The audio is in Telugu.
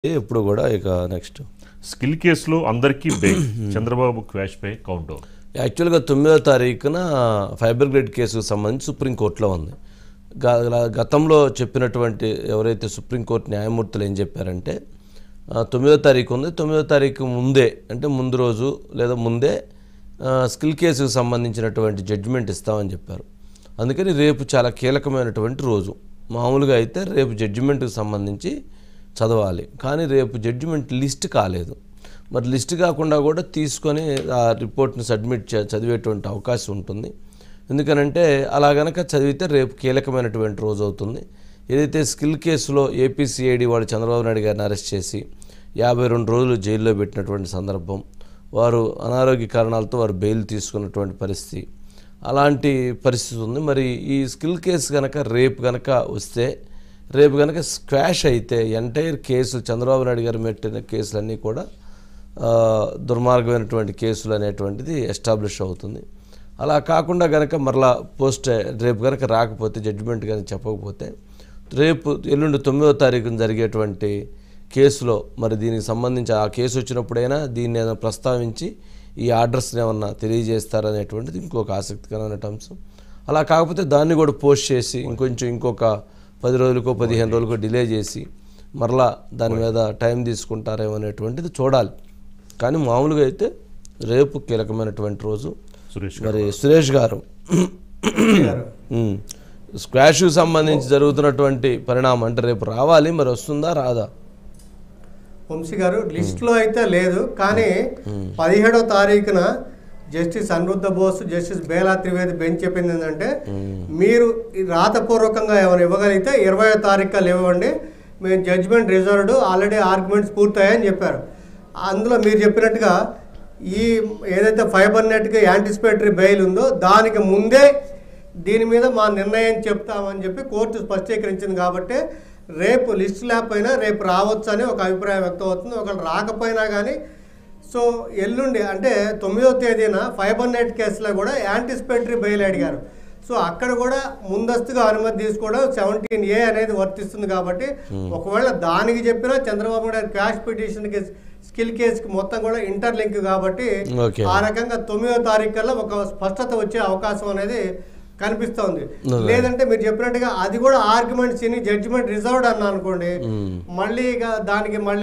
ఇప్పుడు కూడా ఇక నెక్స్ట్ స్కిల్ కేసులో అందరికీ బెయిల్ చంద్రబాబు క్వాష్ పై కౌంట్ డౌన్ యాక్చువల్గా తొమ్మిదో తారీఖున ఫైబర్ గ్రిడ్ కేసుకు సంబంధించి సుప్రీంకోర్టులో ఉంది గ- గతంలో చెప్పినటువంటి ఎవరైతే సుప్రీంకోర్టు న్యాయమూర్తులు ఏం చెప్పారంటే ఆ, తొమ్మిదో తారీఖు ఉంది తొమ్మిదో తారీఖు ముందే అంటే ముందు రోజు లేదా ముందే ఆ, స్కిల్ కేసుకు సంబంధించినటువంటి జడ్జిమెంట్ ఇస్తామని చెప్పారు అందుకని రేపు చాలా కీలకమైనటువంటి రోజు మామూలుగా అయితే రేపు జడ్జిమెంట్కి సంబంధించి చదవాలి కానీ రేపు జడ్జిమెంట్ లిస్ట్ కాలేదు మరి లిస్ట్ కాకుండా కూడా తీసుకొని ఆ రిపోర్ట్ని సబ్మిట్ చే చదివేటువంటి అవకాశం ఉంటుంది ఎందుకనంటే అలా గనక చదివితే రేపు కీలకమైనటువంటి రోజు అవుతుంది ఏదైతే స్కిల్ కేసులో ఏపీసీఐడి వాళ్ళు చంద్రబాబు నాయుడు గారిని అరెస్ట్ చేసి యాభై రెండు రోజులు జైల్లో పెట్టినటువంటి సందర్భం వారు అనారోగ్య కారణాలతో వారు బెయిల్ తీసుకున్నటువంటి పరిస్థితి అలాంటి పరిస్థితి ఉంది మరి ఈ స్కిల్ కేసు కనుక రేపు కనుక వస్తే రేపు కనుక స్క్వాష్ అయితే ఎంటైర్ కేసులు చంద్రబాబు నాయుడు గారు పెట్టిన కేసులన్నీ కూడా ఆ, దుర్మార్గమైనటువంటి కేసులు అనేటువంటిది ఎస్టాబ్లిష్ అవుతుంది అలా కాకుండా కనుక మరలా పోస్ట్ రేపు కనుక రాకపోతే జడ్జిమెంట్ కనుక చెప్పకపోతే రేపు ఎల్లుండి తొమ్మిదో తారీఖున జరిగేటువంటి కేసులో మరి దీనికి సంబంధించి ఆ కేసు వచ్చినప్పుడైనా దీన్ని ఏదైనా ప్రస్తావించి ఈ ఆర్డర్స్ని ఏమన్నా తెలియజేస్తారనేటువంటిది ఇంకొక ఆసక్తికరమైన అంశం అలా కాకపోతే దాన్ని కూడా పోస్ట్ చేసి ఇంకొంచెం ఇంకొక పది రోజులకో పదిహేను రోజులకో డిలే చేసి మరలా దాని మీద టైం తీసుకుంటారేమో అనేటువంటిది చూడాలి కానీ మామూలుగా అయితే రేపు కీలకమైనటువంటి రోజు సురేష్ మరి సురేష్ గారు ఉమ్, స్క్వాష్కు సంబంధించి జరుగుతున్నటువంటి పరిణామం అంటే రేపు రావాలి మరి వస్తుందా రాదా వంశీ గారు లిస్టులో అయితే లేదు కానీ పదిహేడో తారీఖున justice Aniruddha Bose justice Bela Trivedi bench చెప్పింది ఏంటంటే మీరు ఈ రాతపూర్వకంగా ఏమైనా ఇవ్వగలిగితే ఇరవై తారీఖు కల్లా ఇవ్వండి మేము జడ్జిమెంట్ రిజర్వ్డ్ ఆల్రెడీ ఆర్గ్యుమెంట్స్ పూర్తయ్యాయని చెప్పారు అందులో మీరు చెప్పినట్టుగా ఈ ఏదైతే ఫైబర్ నెట్కి యాంటిసిపేటరీ బెయిల్ ఉందో దానికి ముందే దీని మీద మా నిర్ణయం చెప్తామని చెప్పి కోర్టు స్పష్టీకరించింది కాబట్టి రేపు లిస్ట్ లేకపోయినా రేపు రావచ్చు అని ఒక అభిప్రాయం వ్యక్తం అవుతుంది ఒకవేళ రాకపోయినా కానీ సో ఎల్లుండి అంటే తొమ్మిదో తేదీన ఫైబర్ నెట్ కేసులో కూడా యాంటిసిపేటరీ బెయిల్ అడిగారు సో అక్కడ కూడా ముందస్తుగా అనుమతి తీసుకోవడం సెవెంటీన్ ఏ అనేది వర్తిస్తుంది కాబట్టి ఒకవేళ దానికి చెప్పినా చంద్రబాబు నాయుడు క్యాష్ పిటిషన్కి స్కిల్ కేసుకి మొత్తం కూడా ఇంటర్లింక్ కాబట్టి ఓకే ఆ రకంగా తొమ్మిదో తారీఖు కల్లా ఒక స్పష్టత వచ్చే అవకాశం అనేది కనిపిస్తోంది లేదంటే మీరు చెప్పినట్టుగా అది కూడా ఆర్గ్యుమెంట్స్ ఇని జడ్జిమెంట్ రిజర్వ్డ్ అన్నా అనుకోండి మళ్ళీ ఇక దానికి మళ్ళీ